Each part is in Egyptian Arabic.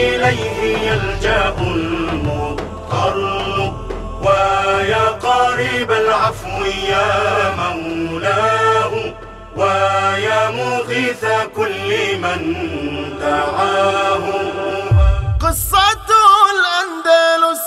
إليه يلجأ المضطر ويا قريب العفو يا مولاه ويا مغيث كل من دعاه قصة الأندلس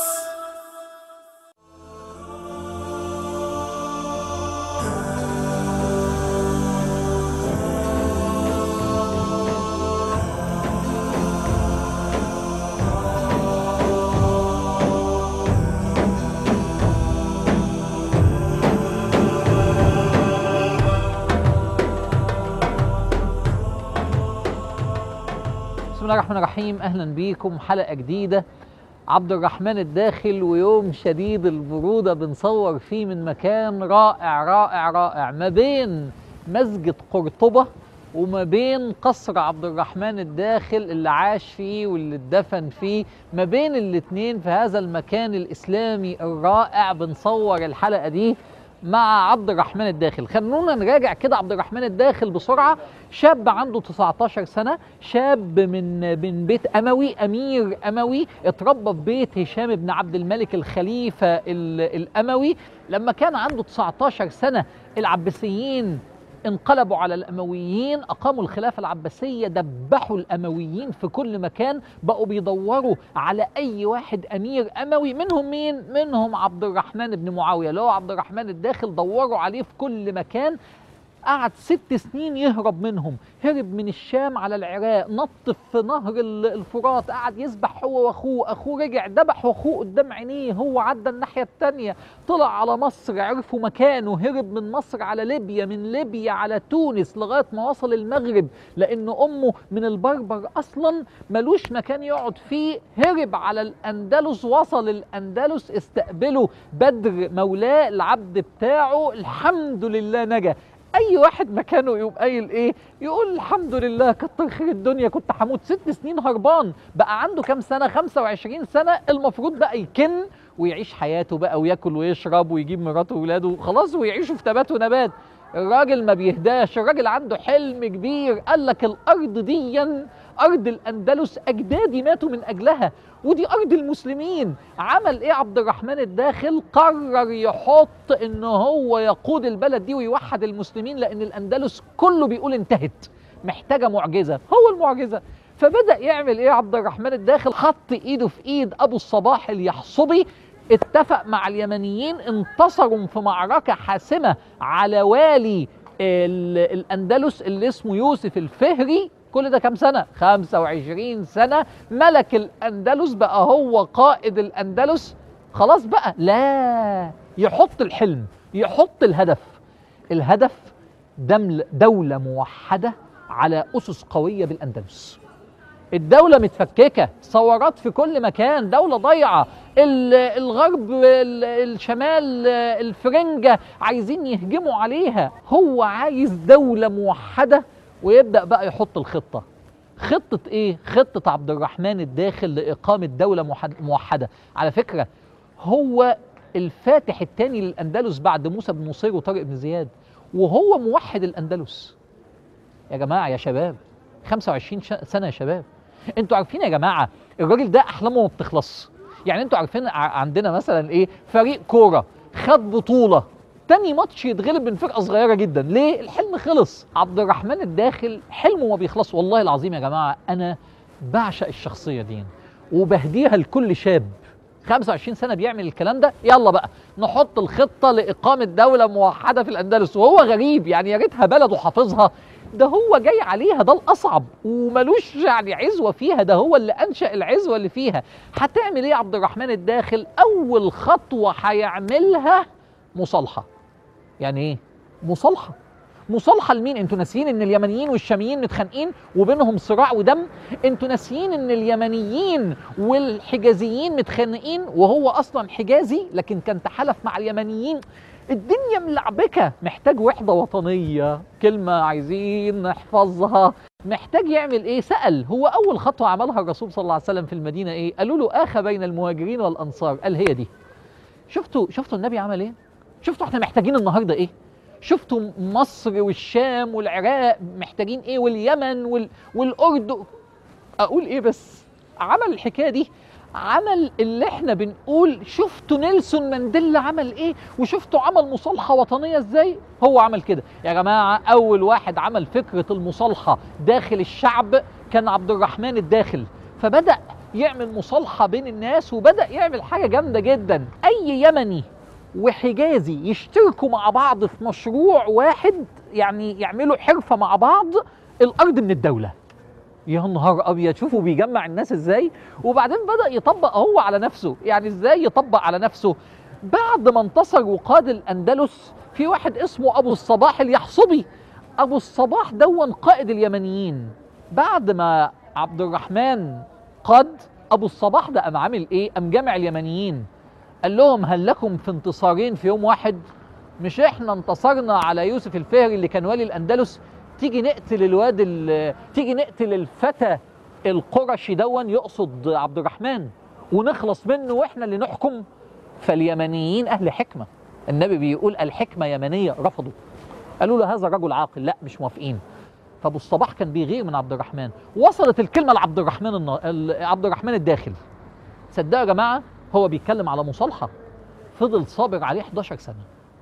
بسم الله الرحمن الرحيم اهلا بيكم حلقه جديده عبد الرحمن الداخل ويوم شديد البروده بنصور فيه من مكان رائع رائع رائع ما بين مسجد قرطبه وما بين قصر عبد الرحمن الداخل اللي عاش فيه واللي اتدفن فيه ما بين الاتنين في هذا المكان الاسلامي الرائع بنصور الحلقه دي مع عبد الرحمن الداخل خلونا نراجع كده عبد الرحمن الداخل بسرعة شاب عنده 19 سنة شاب من من بيت أموي أمير أموي اتربى في بيت هشام بن عبد الملك الخليفة ال- الأموي لما كان عنده 19 سنة العباسيين انقلبوا على الامويين اقاموا الخلافه العباسيه دبحوا الامويين في كل مكان بقوا بيدوروا على اي واحد امير اموي منهم مين منهم عبد الرحمن بن معاويه اللي هو عبد الرحمن الداخل دوروا عليه في كل مكان قعد ست سنين يهرب منهم هرب من الشام على العراق نط في نهر ال- الفرات قعد يسبح هو واخوه اخوه رجع ذبح واخوه قدام عينيه هو عدى الناحيه التانية طلع على مصر عرفوا مكانه هرب من مصر على ليبيا من ليبيا على تونس لغايه ما وصل المغرب لان امه من البربر اصلا ملوش مكان يقعد فيه هرب على الاندلس وصل الاندلس استقبله بدر مولاه العبد بتاعه الحمد لله نجا اي واحد مكانه يقوم قايل ايه يقول الحمد لله كتر خير الدنيا كنت هموت ست سنين هربان بقى عنده كام سنه 25 سنه المفروض بقى يكن ويعيش حياته بقى وياكل ويشرب ويجيب مراته وولاده خلاص ويعيشوا في تبات ونبات الراجل ما بيهداش الراجل عنده حلم كبير قال لك الارض ديا ارض الاندلس اجدادي ماتوا من اجلها ودي ارض المسلمين عمل ايه عبد الرحمن الداخل قرر يحط ان هو يقود البلد دي ويوحد المسلمين لان الاندلس كله بيقول انتهت محتاجه معجزه هو المعجزه فبدا يعمل ايه عبد الرحمن الداخل حط ايده في ايد ابو الصباح اليحصبي اتفق مع اليمنيين انتصروا في معركه حاسمه على والي ال- الاندلس اللي اسمه يوسف الفهري كل ده كام سنه 25 سنه ملك الاندلس بقى هو قائد الاندلس خلاص بقى لا يحط الحلم يحط الهدف الهدف دمل دولة موحدة على أسس قوية بالأندلس الدولة متفككة ثورات في كل مكان دولة ضايعة ال- الغرب ال- الشمال الفرنجة عايزين يهجموا عليها هو عايز دولة موحدة ويبدأ بقى يحط الخطة خطة ايه؟ خطة عبد الرحمن الداخل لإقامة دولة موحد- موحدة على فكرة هو الفاتح الثاني للأندلس بعد موسى بن نصير وطارق بن زياد وهو موحد الأندلس يا جماعة يا شباب 25 ش- سنة يا شباب انتوا عارفين يا جماعة الراجل ده أحلامه ما بتخلص يعني انتوا عارفين ع- عندنا مثلا ايه فريق كورة خد بطولة تاني ماتش يتغلب من فرقة صغيرة جدا ليه الحلم خلص عبد الرحمن الداخل حلمه ما بيخلص والله العظيم يا جماعة أنا بعشق الشخصية دي وبهديها لكل شاب 25 سنة بيعمل الكلام ده يلا بقى نحط الخطة لإقامة دولة موحدة في الأندلس وهو غريب يعني يا ريتها بلده حافظها ده هو جاي عليها ده الأصعب وملوش يعني عزوة فيها ده هو اللي أنشأ العزوة اللي فيها هتعمل إيه عبد الرحمن الداخل أول خطوة هيعملها مصالحة يعني إيه مصالحة مصالحه لمين انتوا ناسيين ان اليمنيين والشاميين متخانقين وبينهم صراع ودم انتوا ناسيين ان اليمنيين والحجازيين متخانقين وهو اصلا حجازي لكن كان تحالف مع اليمنيين الدنيا ملعبكه محتاج وحده وطنيه كلمه عايزين نحفظها محتاج يعمل ايه سال هو اول خطوه عملها الرسول صلى الله عليه وسلم في المدينه ايه قالوا له اخى بين المهاجرين والانصار قال هي دي شفتوا شفتوا النبي عمل ايه شفتوا احنا محتاجين النهارده ايه شفتوا مصر والشام والعراق محتاجين ايه واليمن وال... والاردن اقول ايه بس عمل الحكايه دي عمل اللي احنا بنقول شفتوا نيلسون مانديلا عمل ايه وشفتوا عمل مصالحه وطنيه ازاي هو عمل كده يا جماعه اول واحد عمل فكره المصالحه داخل الشعب كان عبد الرحمن الداخل فبدا يعمل مصالحه بين الناس وبدا يعمل حاجه جامده جدا اي يمني وحجازي يشتركوا مع بعض في مشروع واحد يعني يعملوا حرفه مع بعض الارض من الدوله يا نهار ابيض شوفوا بيجمع الناس ازاي وبعدين بدا يطبق هو على نفسه يعني ازاي يطبق على نفسه بعد ما انتصر وقاد الاندلس في واحد اسمه ابو الصباح اليحصبي ابو الصباح دون قائد اليمنيين بعد ما عبد الرحمن قاد ابو الصباح ده قام عامل ايه قام جامع اليمنيين قال لهم هل لكم في انتصارين في يوم واحد مش احنا انتصرنا على يوسف الفهري اللي كان والي الاندلس تيجي نقتل الواد ال- تيجي نقتل الفتى القرشي دون يقصد عبد الرحمن ونخلص منه واحنا اللي نحكم فاليمنيين اهل حكمه النبي بيقول الحكمه يمنيه رفضوا قالوا له هذا رجل عاقل لا مش موافقين فابو الصباح كان بيغير من عبد الرحمن وصلت الكلمه لعبد الرحمن النا... ال- عبد الرحمن الداخل صدقوا يا جماعه هو بيتكلم على مصالحه فضل صابر عليه 11 سنه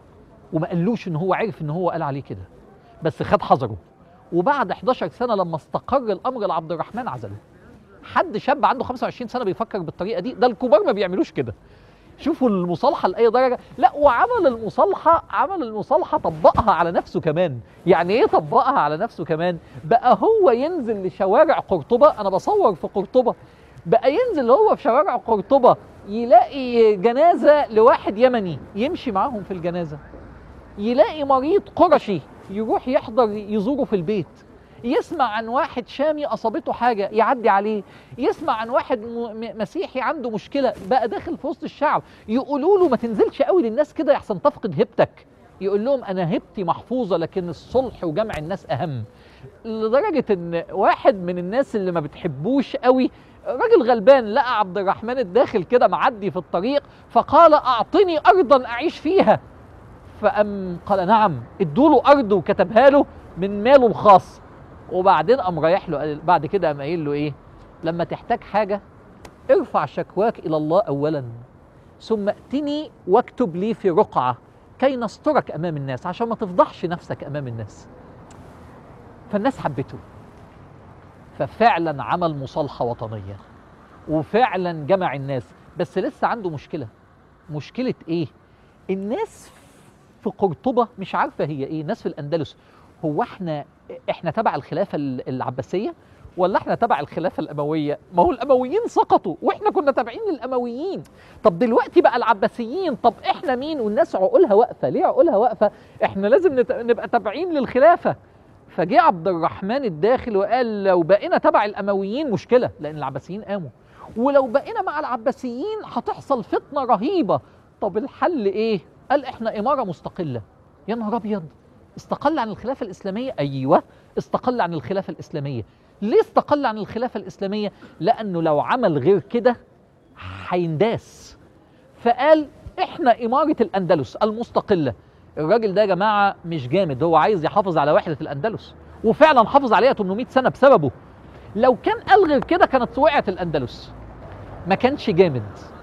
وما قالوش ان هو عرف ان هو قال عليه كده بس خد حذره وبعد 11 سنه لما استقر الامر لعبد الرحمن عزله حد شاب عنده 25 سنه بيفكر بالطريقه دي ده الكبار ما بيعملوش كده شوفوا المصالحه لاي درجه لا وعمل المصالحه عمل المصالحه طبقها على نفسه كمان يعني ايه طبقها على نفسه كمان بقى هو ينزل لشوارع قرطبه انا بصور في قرطبه بقى ينزل هو في شوارع قرطبه يلاقي جنازه لواحد يمني يمشي معاهم في الجنازه يلاقي مريض قرشي يروح يحضر يزوره في البيت يسمع عن واحد شامي اصابته حاجه يعدي عليه يسمع عن واحد م- م- مسيحي عنده مشكله بقى داخل في وسط الشعب يقولوا له ما تنزلش قوي للناس كده يحسن تفقد هيبتك يقول لهم انا هيبتي محفوظه لكن الصلح وجمع الناس اهم لدرجه ان واحد من الناس اللي ما بتحبوش قوي راجل غلبان لقى عبد الرحمن الداخل كده معدي في الطريق فقال اعطني ارضا اعيش فيها فقام قال نعم ادوا له ارض وكتبها له من ماله الخاص وبعدين قام رايح له قال- بعد كده قام قايل له ايه لما تحتاج حاجه ارفع شكواك الى الله اولا ثم ائتني واكتب لي في رقعه كي نسترك امام الناس عشان ما تفضحش نفسك امام الناس فالناس حبته ففعلا عمل مصالحه وطنيه وفعلا جمع الناس بس لسه عنده مشكله مشكله ايه الناس في قرطبه مش عارفه هي ايه الناس في الاندلس هو احنا احنا تبع الخلافه ال- العباسيه ولا احنا تبع الخلافه الامويه ما هو الامويين سقطوا واحنا كنا تابعين للامويين طب دلوقتي بقى العباسيين طب احنا مين والناس عقولها واقفه ليه عقولها واقفه احنا لازم نت- نبقى تابعين للخلافه فجه عبد الرحمن الداخل وقال لو بقينا تبع الامويين مشكله لان العباسيين قاموا ولو بقينا مع العباسيين هتحصل فتنه رهيبه طب الحل ايه قال احنا اماره مستقله يا نهار ابيض استقل عن الخلافه الاسلاميه ايوه استقل عن الخلافه الاسلاميه ليه استقل عن الخلافه الاسلاميه لانه لو عمل غير كده هينداس فقال احنا اماره الاندلس المستقله الراجل ده يا جماعه مش جامد هو عايز يحافظ على وحده الاندلس وفعلا حافظ عليها 800 سنه بسببه لو كان قال غير كده كانت وقعت الاندلس ما كانش جامد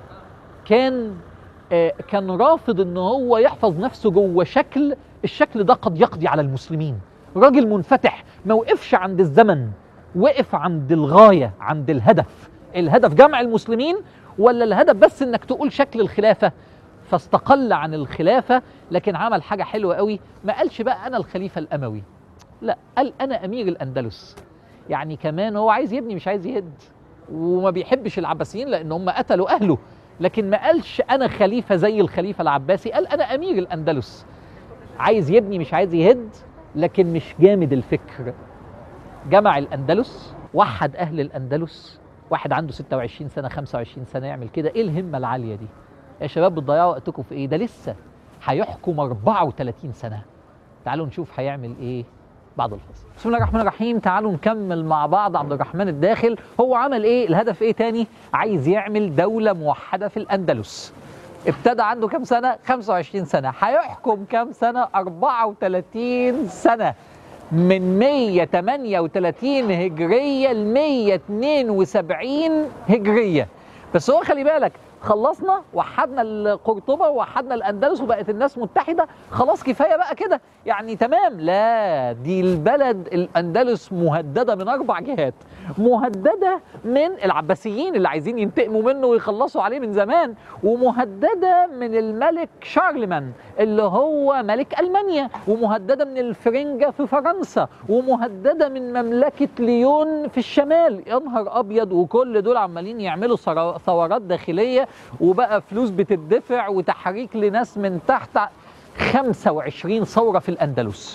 كان آه، كان رافض ان هو يحفظ نفسه جوه شكل الشكل ده قد يقضي على المسلمين راجل منفتح ما وقفش عند الزمن وقف عند الغايه عند الهدف الهدف جمع المسلمين ولا الهدف بس انك تقول شكل الخلافه فاستقل عن الخلافه لكن عمل حاجه حلوه قوي ما قالش بقى انا الخليفه الاموي لا قال انا امير الاندلس يعني كمان هو عايز يبني مش عايز يهد وما بيحبش العباسيين لان هم قتلوا اهله لكن ما قالش انا خليفه زي الخليفه العباسي قال انا امير الاندلس عايز يبني مش عايز يهد لكن مش جامد الفكر جمع الاندلس وحد اهل الاندلس واحد عنده 26 سنه 25 سنه يعمل كده ايه الهمه العاليه دي يا شباب بتضيعوا وقتكم في ايه ده لسه هيحكم 34 سنه تعالوا نشوف هيعمل ايه بعد الفصل بسم الله الرحمن الرحيم تعالوا نكمل مع بعض عبد الرحمن الداخل هو عمل ايه الهدف ايه تاني عايز يعمل دولة موحدة في الأندلس ابتدى عنده كام سنة 25 سنة هيحكم كام سنة 34 سنة من 138 هجرية ل 172 هجرية بس هو خلي بالك خلصنا وحدنا القرطبة وحدنا الأندلس وبقت الناس متحدة خلاص كفاية بقى كده يعني تمام لا دي البلد الأندلس مهددة من أربع جهات مهددة من العباسيين اللي عايزين ينتقموا منه ويخلصوا عليه من زمان ومهددة من الملك شارلمان اللي هو ملك ألمانيا ومهددة من الفرنجة في فرنسا ومهددة من مملكة ليون في الشمال يا نهار أبيض وكل دول عمالين يعملوا ثرا- ثورات داخلية وبقى فلوس بتدفع وتحريك لناس من تحت 25 ثورة في الأندلس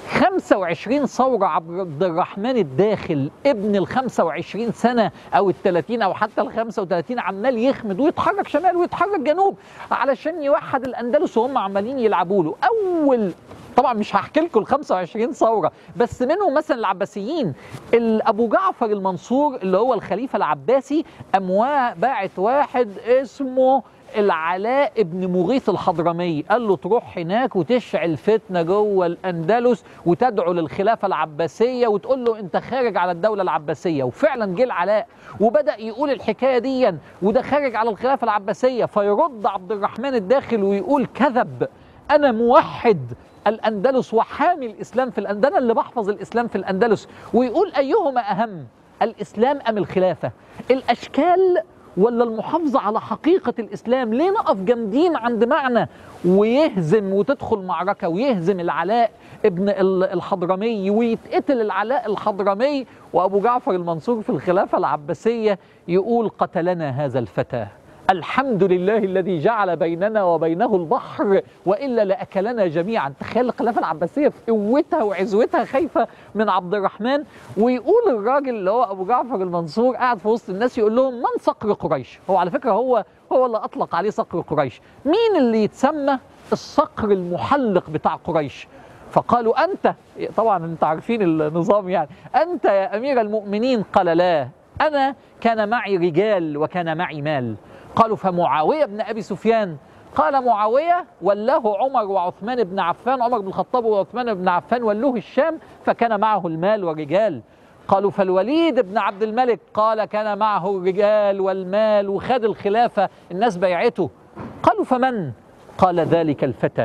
25 ثورة عبد الرحمن الداخل ابن ال 25 سنة أو ال 30 أو حتى ال 35 عمال يخمد ويتحرك شمال ويتحرك جنوب علشان يوحد الأندلس وهم عمالين يلعبوا له أول طبعا مش هحكي لكم ال 25 ثوره بس منهم مثلا العباسيين ال- ابو جعفر المنصور اللي هو الخليفه العباسي امواه باعت واحد اسمه العلاء ابن مغيث الحضرمي قال له تروح هناك وتشعل فتنه جوه الاندلس وتدعو للخلافه العباسيه وتقول له انت خارج على الدوله العباسيه وفعلا جه العلاء وبدا يقول الحكايه دي وده خارج على الخلافه العباسيه فيرد عبد الرحمن الداخل ويقول كذب انا موحد الاندلس وحامي الاسلام في الاندلس أنا اللي بحفظ الاسلام في الاندلس ويقول ايهما اهم الاسلام ام الخلافه الاشكال ولا المحافظه على حقيقه الاسلام ليه نقف جامدين عند معنى ويهزم وتدخل معركه ويهزم العلاء ابن ال- الحضرمي ويتقتل العلاء الحضرمي وابو جعفر المنصور في الخلافه العباسيه يقول قتلنا هذا الفتى الحمد لله الذي جعل بيننا وبينه البحر والا لاكلنا جميعا تخيل الخلافه العباسيه في قوتها وعزوتها خايفه من عبد الرحمن ويقول الراجل اللي هو ابو جعفر المنصور قاعد في وسط الناس يقول لهم من صقر قريش هو على فكره هو هو اللي اطلق عليه صقر قريش مين اللي يتسمى الصقر المحلق بتاع قريش فقالوا انت طبعا انت عارفين النظام يعني انت يا امير المؤمنين قال لا انا كان معي رجال وكان معي مال قالوا فمعاويه بن ابي سفيان قال معاويه ولاه عمر وعثمان بن عفان عمر بن الخطاب وعثمان بن عفان ولوه الشام فكان معه المال والرجال قالوا فالوليد بن عبد الملك قال كان معه الرجال والمال وخد الخلافه الناس بيعته قالوا فمن قال ذلك الفتى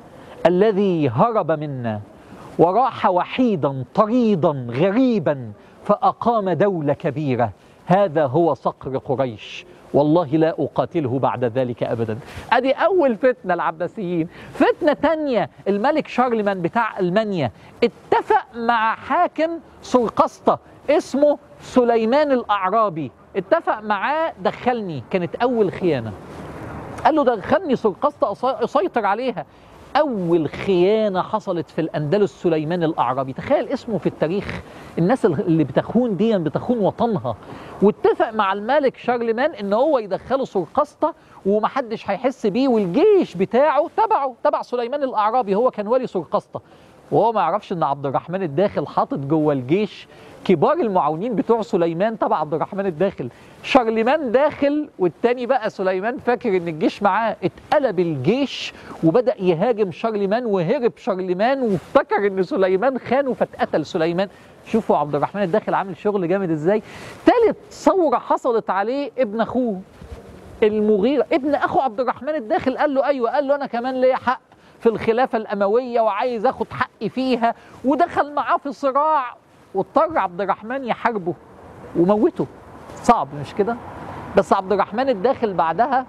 الذي هرب منا وراح وحيدا طريدا غريبا فأقام دولة كبيرة هذا هو صقر قريش والله لا أقاتله بعد ذلك أبدا أدي أول فتنة العباسيين فتنة تانية الملك شارلمان بتاع ألمانيا اتفق مع حاكم سرقسطة اسمه سليمان الأعرابي اتفق معاه دخلني كانت أول خيانة قال له دخلني سرقسطة أسي- أسيطر عليها أول خيانة حصلت في الأندلس سليمان الأعرابي تخيل اسمه في التاريخ الناس اللي بتخون دي بتخون وطنها واتفق مع الملك شارلمان ان هو يدخله سرقسطة ومحدش هيحس بيه والجيش بتاعه تبعه تبع سليمان الأعرابي هو كان والي سرقسطة وهو ما يعرفش ان عبد الرحمن الداخل حاطط جوه الجيش كبار المعاونين بتوع سليمان تبع عبد الرحمن الداخل شارلمان داخل والتاني بقى سليمان فاكر ان الجيش معاه اتقلب الجيش وبدا يهاجم شارلمان وهرب شارلمان وافتكر ان سليمان خانه فاتقتل سليمان شوفوا عبد الرحمن الداخل عامل شغل جامد ازاي تالت ثوره حصلت عليه ابن اخوه المغيرة ابن اخو عبد الرحمن الداخل قال له ايوه قال له انا كمان ليا حق في الخلافة الأموية وعايز اخد حقي فيها ودخل معاه في صراع واضطر عبد الرحمن يحاربه وموته صعب مش كده بس عبد الرحمن الداخل بعدها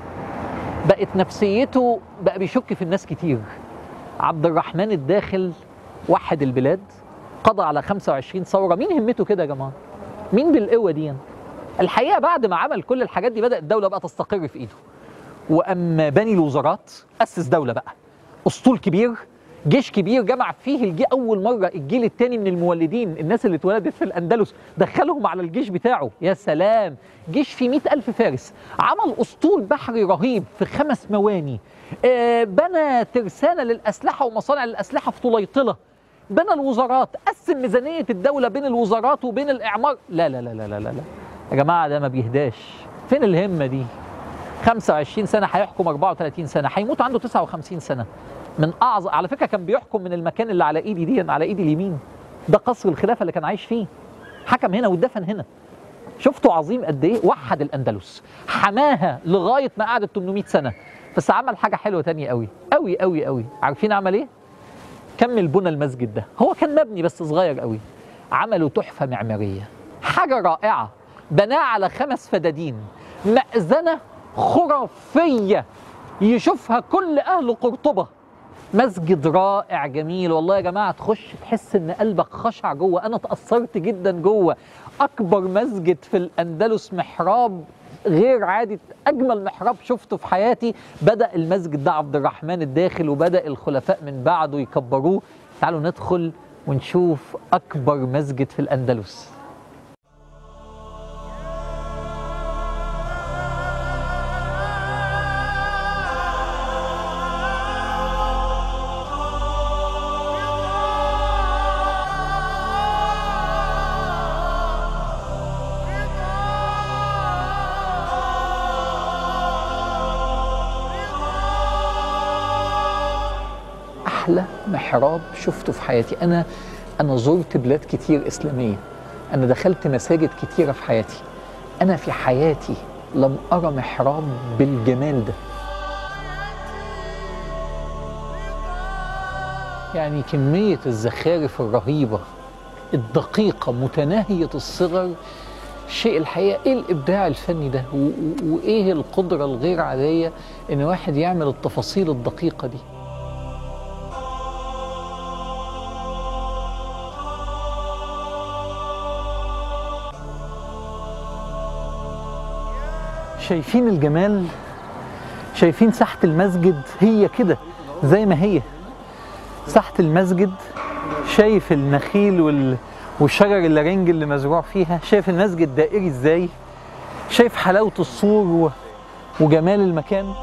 بقت نفسيته بقى بيشك في الناس كتير عبد الرحمن الداخل وحد البلاد قضى على 25 ثورة مين همته كده يا جماعة مين بالقوة دي الحقيقة بعد ما عمل كل الحاجات دي بدأت الدولة بقى تستقر في ايده واما بني الوزارات اسس دوله بقى اسطول كبير جيش كبير جمع فيه الجي اول مره الجيل الثاني من المولدين الناس اللي اتولدت في الاندلس دخلهم على الجيش بتاعه يا سلام جيش فيه مئة ألف فارس عمل اسطول بحري رهيب في خمس مواني آه بنى ترسانه للاسلحه ومصانع للاسلحه في طليطله بنى الوزارات قسم ميزانيه الدوله بين الوزارات وبين الاعمار لا لا لا لا لا لا, لا. يا جماعه ده ما بيهداش فين الهمه دي 25 سنه هيحكم 34 سنه هيموت عنده 59 سنه من اعظم على فكره كان بيحكم من المكان اللي على ايدي دي على ايدي اليمين ده قصر الخلافه اللي كان عايش فيه حكم هنا واتدفن هنا شفتوا عظيم قد ايه وحد الاندلس حماها لغايه ما قعدت 800 سنه بس عمل حاجه حلوه تانية قوي قوي قوي قوي عارفين عمل ايه كمل بنى المسجد ده هو كان مبني بس صغير قوي عملوا تحفه معماريه حاجه رائعه بناه على خمس فدادين مأذنه خرافيه يشوفها كل اهل قرطبه مسجد رائع جميل والله يا جماعه تخش تحس ان قلبك خشع جوه انا تاثرت جدا جوه اكبر مسجد في الاندلس محراب غير عادي اجمل محراب شفته في حياتي بدا المسجد ده عبد الرحمن الداخل وبدا الخلفاء من بعده يكبروه تعالوا ندخل ونشوف اكبر مسجد في الاندلس احلى محراب شفته في حياتي انا انا زرت بلاد كتير اسلاميه انا دخلت مساجد كتيره في حياتي انا في حياتي لم ارى محراب بالجمال ده يعني كميه الزخارف الرهيبه الدقيقه متناهيه الصغر شيء الحقيقه ايه الابداع الفني ده و- و- وايه القدره الغير عاديه ان واحد يعمل التفاصيل الدقيقه دي شايفين الجمال شايفين ساحة المسجد هي كده زي ما هي ساحة المسجد شايف النخيل وال... والشجر اللارنج اللي مزروع فيها شايف المسجد دائري ازاي شايف حلاوة السور و... وجمال المكان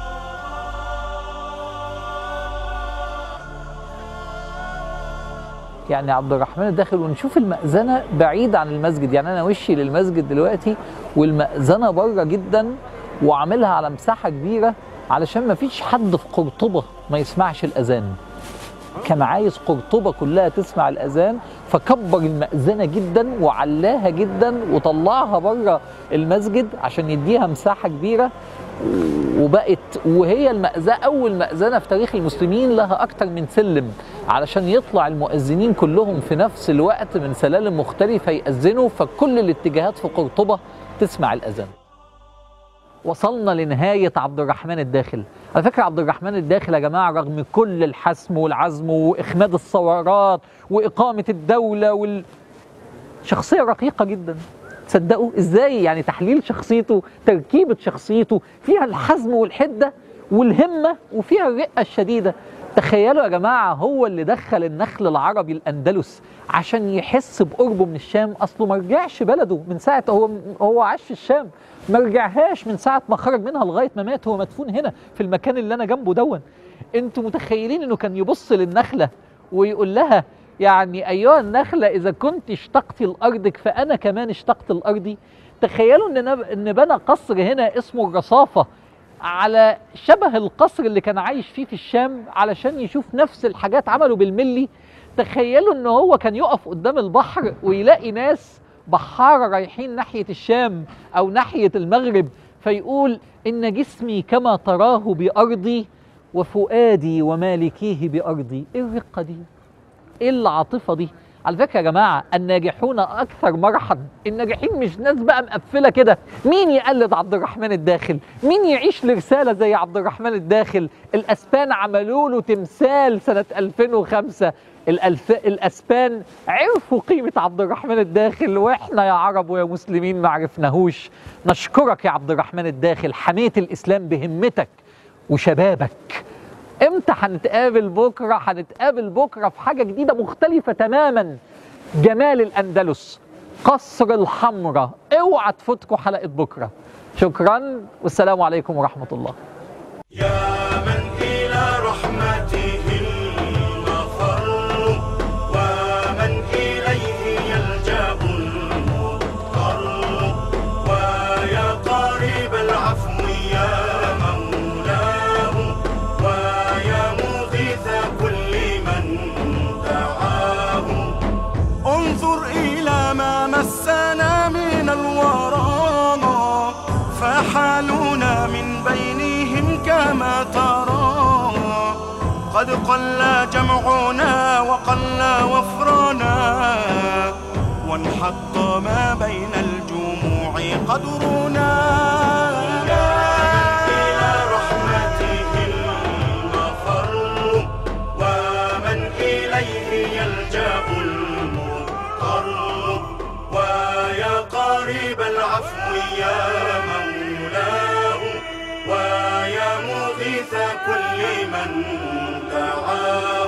يعني عبد الرحمن الداخل ونشوف المأذنة بعيد عن المسجد يعني أنا وشي للمسجد دلوقتي والمأذنة بره جدا وعاملها على مساحة كبيرة علشان ما فيش حد في قرطبة ما يسمعش الأذان كان عايز قرطبة كلها تسمع الأذان فكبر المأذنة جدا وعلاها جدا وطلعها بره المسجد عشان يديها مساحة كبيرة وبقت وهي المأذنة أول مأذنة في تاريخ المسلمين لها أكتر من سلم علشان يطلع المؤذنين كلهم في نفس الوقت من سلالم مختلفة يأذنوا فكل الاتجاهات في قرطبة تسمع الأذان وصلنا لنهاية عبد الرحمن الداخل على فكرة عبد الرحمن الداخل يا جماعة رغم كل الحسم والعزم وإخماد الثورات وإقامة الدولة وال... شخصية رقيقة جدا تصدقوا ازاي يعني تحليل شخصيته تركيبة شخصيته فيها الحزم والحدة والهمة وفيها الرقة الشديدة تخيلوا يا جماعة هو اللي دخل النخل العربي الأندلس عشان يحس بقربه من الشام أصله ما رجعش بلده من ساعة هو هو عاش في الشام ما رجعهاش من ساعة ما خرج منها لغاية ما مات هو مدفون هنا في المكان اللي أنا جنبه دون انتوا متخيلين انه كان يبص للنخلة ويقول لها يعني أيها النخلة إذا كنت اشتقت لأرضك فأنا كمان اشتقت لأرضي تخيلوا إن نب... إن بنى قصر هنا اسمه الرصافة على شبه القصر اللي كان عايش فيه في الشام علشان يشوف نفس الحاجات عملوا بالملي تخيلوا إن هو كان يقف قدام البحر ويلاقي ناس بحارة رايحين ناحية الشام أو ناحية المغرب فيقول إن جسمي كما تراه بأرضي وفؤادي ومالكيه بأرضي إيه الرقة دي؟ ايه العاطفه دي على فكره يا جماعه الناجحون اكثر مرحا الناجحين مش ناس بقى مقفله كده مين يقلد عبد الرحمن الداخل مين يعيش لرساله زي عبد الرحمن الداخل الاسبان عملوا له تمثال سنه 2005 الألف... الاسبان عرفوا قيمه عبد الرحمن الداخل واحنا يا عرب ويا مسلمين ما عرفناهوش نشكرك يا عبد الرحمن الداخل حميت الاسلام بهمتك وشبابك امتى هنتقابل بكره هنتقابل بكره في حاجه جديده مختلفه تماما جمال الاندلس قصر الحمراء اوعى تفوتكم حلقه بكره شكرا والسلام عليكم ورحمه الله يا من إلى رحمته المفر ومن إليه يلجأ المضطر ويا قريب العفو يا ما مسنا من الورى فحالنا من بينهم كما ترى قد قل جمعنا وقل وفرنا وانحط ما بين الجموع قدرنا إلى رحمته المفر ومن إليه يلجأ المضطر ويا قريب العفو يا مولاه ويا مغيث كل من دعاه